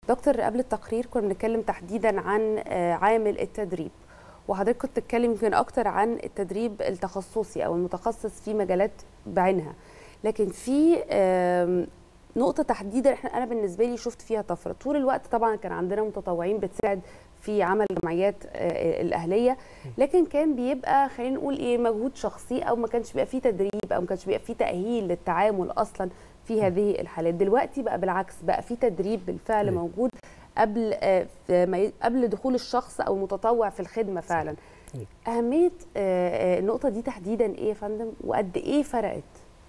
دكتور قبل التقرير كنا بنتكلم تحديدا عن عامل التدريب وحضرتك كنت تتكلم يمكن اكتر عن التدريب التخصصي او المتخصص في مجالات بعينها لكن في نقطه تحديدا احنا انا بالنسبه لي شفت فيها طفره طول الوقت طبعا كان عندنا متطوعين بتساعد في عمل الجمعيات الاهليه لكن كان بيبقى خلينا نقول ايه مجهود شخصي او ما كانش بيبقى فيه تدريب او ما كانش بيبقى فيه تاهيل للتعامل اصلا في هذه الحالات دلوقتي بقى بالعكس بقى في تدريب بالفعل موجود قبل قبل دخول الشخص او المتطوع في الخدمه فعلا اهميه النقطه دي تحديدا ايه يا فندم وقد ايه فرقت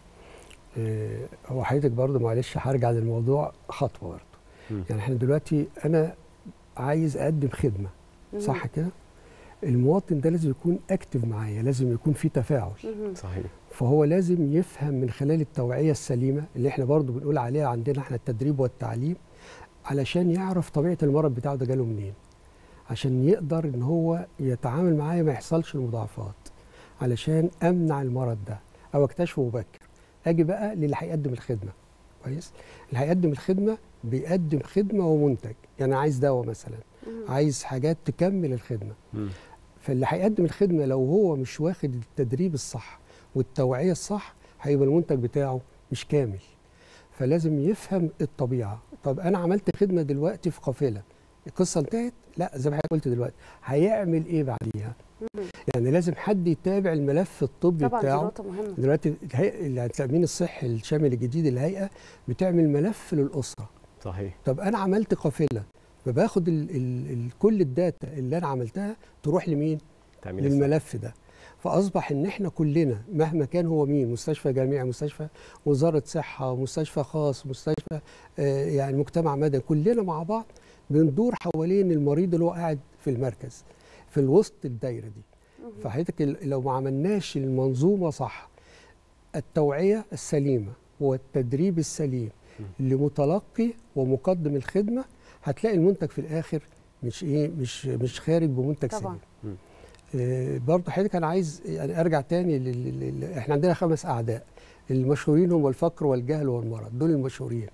هو حضرتك برضه معلش هرجع للموضوع خطوه برضه يعني احنا دلوقتي انا عايز اقدم خدمه صح كده المواطن ده لازم يكون اكتف معايا لازم يكون في تفاعل صحيح فهو لازم يفهم من خلال التوعيه السليمه اللي احنا برضو بنقول عليها عندنا احنا التدريب والتعليم علشان يعرف طبيعه المرض بتاعه ده جاله منين عشان يقدر ان هو يتعامل معايا ما يحصلش المضاعفات علشان امنع المرض ده او اكتشفه مبكر اجي بقى للي هيقدم الخدمه كويس اللي هيقدم الخدمه بيقدم خدمه ومنتج يعني عايز دواء مثلا عايز حاجات تكمل الخدمه مم. فاللي هيقدم الخدمه لو هو مش واخد التدريب الصح والتوعيه الصح هيبقى المنتج بتاعه مش كامل فلازم يفهم الطبيعه طب انا عملت خدمه دلوقتي في قافله القصه انتهت لا زي ما حضرتك قلت دلوقتي هيعمل ايه بعديها يعني لازم حد يتابع الملف الطبي طبعا بتاعه دي نقطه مهمه دلوقتي الهيئه التامين الصحي الشامل الجديد الهيئه بتعمل ملف للاسره صحيح طب انا عملت قافله فباخد ال ال ال كل الداتا اللي انا عملتها تروح لمين تأمين للملف ده فاصبح ان احنا كلنا مهما كان هو مين مستشفى جامعي مستشفى وزاره صحه مستشفى خاص مستشفى آه يعني مجتمع مدني كلنا مع بعض بندور حوالين المريض اللي هو قاعد في المركز في الوسط الدايره دي فحضرتك لو ما عملناش المنظومه صح التوعيه السليمه والتدريب السليم لمتلقي ومقدم الخدمه هتلاقي المنتج في الاخر مش ايه مش مش خارج بمنتج طبعا. سليم آه برضه حضرتك انا عايز يعني ارجع تاني لل... لل... احنا عندنا خمس اعداء المشهورين هم الفقر والجهل والمرض دول المشهورين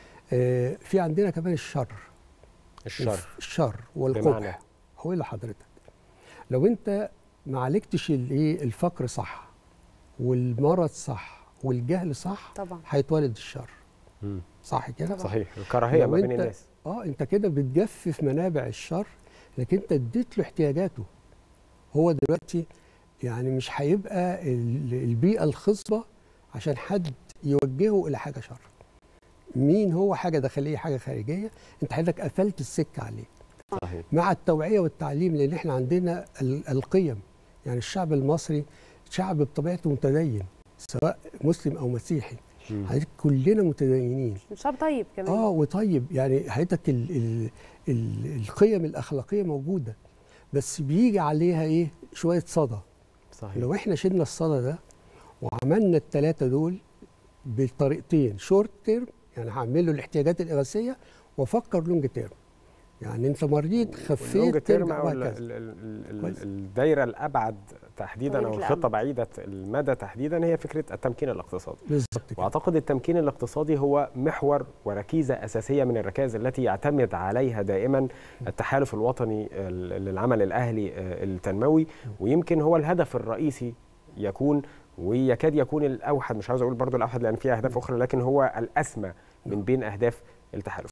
آه في عندنا كمان الشر الشر الشر بمعنى؟ والقبح هقول لحضرتك لو انت ما عالجتش الايه الفقر صح والمرض صح والجهل صح طبعا هيتولد الشر مم. صح كده طبعا. صحيح الكراهيه لو ما بين أنت- الناس اه انت كده بتجفف منابع الشر لكن انت اديت له احتياجاته هو دلوقتي يعني مش هيبقى ال- البيئه الخصبه عشان حد يوجهه الى حاجه شر مين هو حاجه داخليه حاجه خارجيه انت حضرتك قفلت السكه عليه صحيح مع التوعيه والتعليم لان احنا عندنا ال- القيم يعني الشعب المصري شعب بطبيعته متدين سواء مسلم او مسيحي مم. حضرتك كلنا متدينين شعب طيب كمان اه وطيب يعني حضرتك ال ال ال القيم الاخلاقيه موجوده بس بيجي عليها ايه شويه صدى صحيح لو احنا شلنا الصدى ده وعملنا الثلاثه دول بطريقتين شورت تيرم يعني هعمل له الاحتياجات الاغاثيه وافكر لونج تيرم يعني انت مريض اللونج خفيت تيرم ترجع او ال- وهكذا ال- ال- ال- كويس. الدايره الابعد تحديدا طويلة او الأمد. الخطه بعيده المدى تحديدا هي فكره التمكين الاقتصادي بالظبط كده واعتقد التمكين الاقتصادي هو محور وركيزه اساسيه من الركائز التي يعتمد عليها دائما التحالف الوطني ال- للعمل الاهلي آه، التنموي ويمكن هو الهدف الرئيسي يكون ويكاد يكون الاوحد مش عاوز اقول برضو الاوحد لان فيه اهداف اخرى لكن هو الاسمى من بين اهداف التحالف